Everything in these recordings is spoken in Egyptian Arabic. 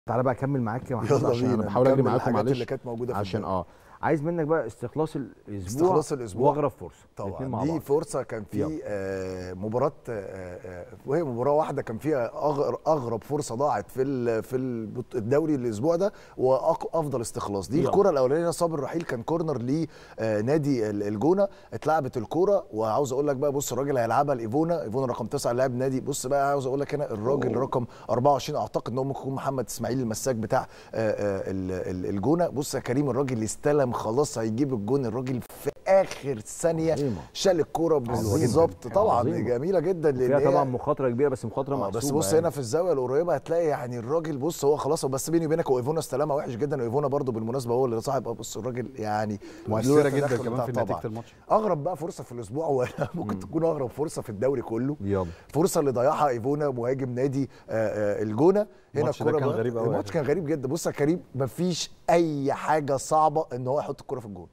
تعالى بقى اكمل معاك يا محمود يلا عشان انا بينا بحاول اجري نكمل معاكم الحاجات معلش اللي كانت موجوده في عشان الدوري. اه عايز منك بقى استخلاص الاسبوع استخلاص الأسبوع. واغرب فرصه الاتنين طبعا مع دي بعض. فرصه كان يلا. في آه مباراه آه آه وهي مباراه واحده كان فيها أغر اغرب فرصه ضاعت في ال- في البط- الدوري الاسبوع ده وافضل استخلاص دي يلا. الكره الاولانيه صابر رحيل كان كورنر لنادي الجونه اتلعبت الكوره وعاوز اقول لك بقى بص الراجل هيلعبها لايفونا ايفونا رقم 9 لاعب نادي بص بقى عاوز اقول لك هنا الراجل أوه. رقم 24 اعتقد ان هو ممكن يكون محمد اسماعيل المساك بتاع آه، آه، ال- ال- الجونه بص يا كريم الراجل استلم خلاص هيجيب الجون الراجل في اخر ثانيه عظيمة. شال الكوره بالظبط طبعا عظيمة. جميله جدا فيها هي- طبعا مخاطره كبيره بس مخاطره آه محسوبه بس بص يعني. هنا في الزاويه القريبه هتلاقي يعني الراجل بص هو خلاص بس بيني وبينك هو ايفونا استلمها وحش جدا وايفونا برضو بالمناسبه هو اللي صاحب آه بص الراجل يعني مؤثره جدا التدخل كمان بتاع في طبعاً. نتيجه الماتش اغرب بقى فرصه في الاسبوع ولا ممكن تكون اغرب فرصه في الدوري كله يلا فرصه اللي ضيعها ايفونا مهاجم نادي آه، آه، الجونه هنا الماتش ده الكوره كان بقى- غريب أوي الماتش يا كان غريب جدا بص يا كريم مفيش اي حاجه صعبه ان هو يحط الكوره في الجون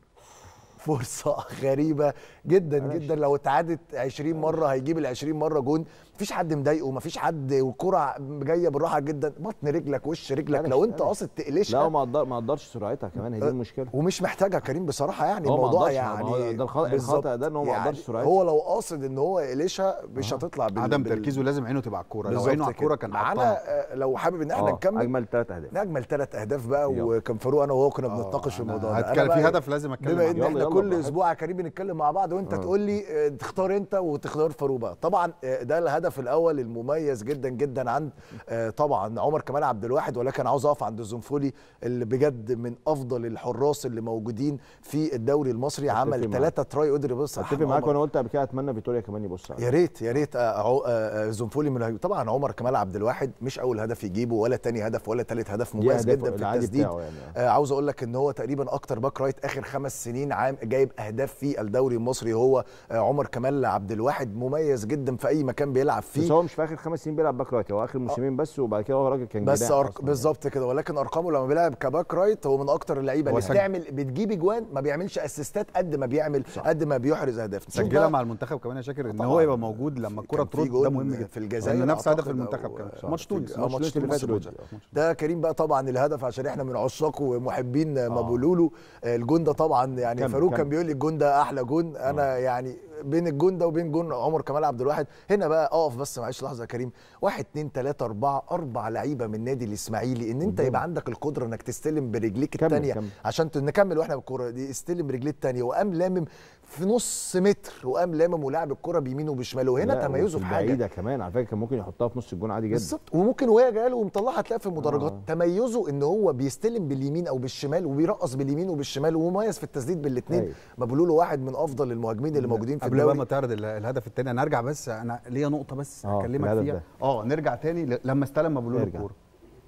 فرصه غريبه جدا معلش. جدا لو اتعادت 20 مره هيجيب ال 20 مره جون مفيش حد مضايقه مفيش حد والكره جايه بالراحه جدا بطن رجلك وش رجلك معلش، لو انت معلش. قاصد لا تقلشها وما قدر ما قدرش سرعتها كمان هي دي المشكله ومش محتاجها كريم بصراحه يعني هو ما الموضوع قدرش، ما هو يعني ده الخطأ- بالظبط. الخطأ ده إن هو ما يعني قدرش سرعتها. هو لو قاصد ان هو يقلشها مش هتطلع بال عدم بال- تركيزه لازم عينه تبقى على الكوره لو بالظبط عينه على كده. الكوره كان معانا حطها آه، لو حابب ان احنا آه، نكمل اجمل ثلاث اهداف نجمل ثلاث اهداف بقى يلا. وكان فاروق انا وهو كنا بنتناقش في أنا الموضوع ده هتكلم أنا في بقى- هدف لازم اتكلم بما ان عنه. يلا، احنا يلا كل براحتك. اسبوع يا كريم بنتكلم مع بعض وانت آه. تقول لي آه، تختار انت وتختار فاروق بقى طبعا آه، ده الهدف الاول المميز جدا جدا عند آه، طبعا عمر كمال عبد الواحد ولكن عاوز اقف عند الزنفولي اللي بجد من افضل الحراس اللي موجودين في الدوري المصري عمل معاك. ثلاثه تراي قدر يبص اتفق معاك وانا قلت قبل كده اتمنى فيتوريا كمان يبص عليه يا ريت يا ريت آه، عو- آه، آه، زنفولي من الهجوم. طبعا عمر كمال عبد الواحد مش اول هدف يجيبه ولا تاني هدف ولا تالت هدف دي مميز أهداف جدا في العادي التسديد بتاعه يعني. آه عاوز اقول لك ان هو تقريبا اكتر باك رايت اخر خمس سنين عام جايب اهداف في الدوري المصري هو آه عمر كمال عبد الواحد مميز جدا في اي مكان بيلعب بس فيه هو مش في اخر خمس سنين بيلعب باك رايت هو اخر موسمين بس وبعد كده هو راجل كان بس جناح أرق... أصلاً بالظبط كده ولكن ارقامه لما بيلعب كباك رايت هو من اكتر اللعيبه هو اللي سجل. بتعمل بتجيب اجوان ما بيعملش اسيستات قد ما بيعمل قد ما بيحرز اهداف نشوف سجلها بقى- مع المنتخب كمان يا شاكر ان طبعاً. هو يبقى موجود لما الكوره كان في ترد جون ده مهم جدا في الجزائر لأن نفس هدف أعتقد المنتخب أو- كمان آه، ماتش في- تونس آه، ماتش ماتش تونس اللي تونس فات الماتش. دلوقتي. ده كريم بقى طبعا الهدف عشان احنا من عشاق ومحبين مابولولو آه، الجون ده طبعا يعني كمل، فاروق كمل. كان بيقول لي الجون ده احلى جون انا يعني بين الجون ده وبين جون عمر كمال عبد الواحد هنا بقى اقف بس معلش لحظه يا كريم واحد اتنين تلاته اربعه اربع لعيبه من نادي الاسماعيلي ان انت يبقى عندك القدره انك تستلم برجليك كمل، الثانيه كمل. عشان ت- نكمل واحنا بالكوره دي استلم برجليه الثانيه وقام لامم في نص متر وقام لامم ولعب الكوره بيمينه وبشماله وهنا لا، تميزه وفي في حاجه بعيده كمان على فكره كان ممكن يحطها في نص الجون عادي جدا بالظبط وممكن وهي جايه له ومطلعها تلاقيها في المدرجات آه. آه. تميزه ان هو بيستلم باليمين او بالشمال وبيرقص باليمين وبالشمال ومميز في التسديد بالاثنين أيوة. مبلول واحد من افضل المهاجمين اللي موجودين في قبل بقى الدوري ما تعرض ال- الهدف الثاني انا هرجع بس انا ليا نقطه بس آه، هكلمك الهدف فيها ده. اه نرجع تاني ل- لما استلم مبلول ارجع. الكوره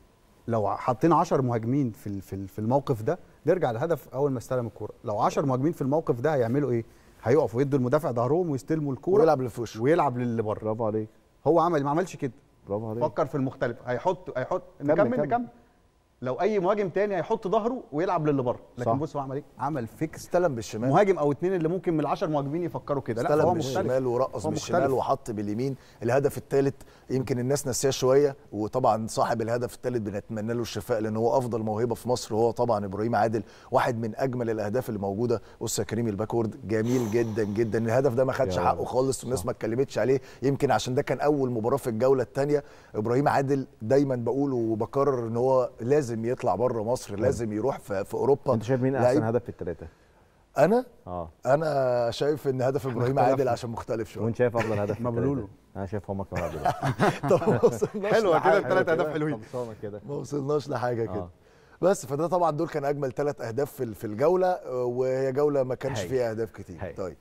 لو حطينا 10 مهاجمين في ال- في ال- في الموقف ده نرجع للهدف اول ما استلم الكوره لو 10 مهاجمين في الموقف ده هيعملوا ايه هيقفوا يدوا المدافع ظهرهم ويستلموا الكوره ويلعب اللي في وشه ويلعب للي بره برافو عليك هو عمل ما عملش كده برافو عليك فكر في المختلف هيحط هيحط كمل، نكمل كمل. نكمل لو اي مهاجم تاني هيحط ظهره ويلعب للي بره لكن صح. بص هو عمل ايه عمل فيكس استلم بالشمال مهاجم او اتنين اللي ممكن من العشر مهاجمين يفكروا كده لا استلم هو مختلف بالشمال ورقص هو بالشمال مختلف. وحط باليمين الهدف الثالث يمكن الناس ناسياه شويه وطبعا صاحب الهدف الثالث بنتمنى له الشفاء لان هو افضل موهبه في مصر وهو طبعا ابراهيم عادل واحد من اجمل الاهداف اللي موجوده بص يا كريم الباكورد جميل جدا جدا الهدف ده ما خدش يا حقه رب. خالص والناس صح. ما اتكلمتش عليه يمكن عشان ده كان اول مباراه في الجوله الثانيه ابراهيم عادل دايما بقول وبكرر ان هو لازم يطلع بره مصر لازم يروح في, في اوروبا انت شايف مين لعيب- احسن هدف في الثلاثه انا اه انا شايف ان هدف ابراهيم اختلفنا. عادل عشان مختلف شويه وانت شايف افضل هدف في مبلولو. التلاتة؟ انا شايف عمر كمال عبد الواحد طب ما وصلناش حلوة لحاجة. كده التلات أهداف حلوين. خلصانه كده ما وصلناش لحاجه كده آه. بس فده طبعا دول كان اجمل ثلاث اهداف في في الجوله آه، وهي جوله ما كانش هاي. فيها اهداف كتير هاي. طيب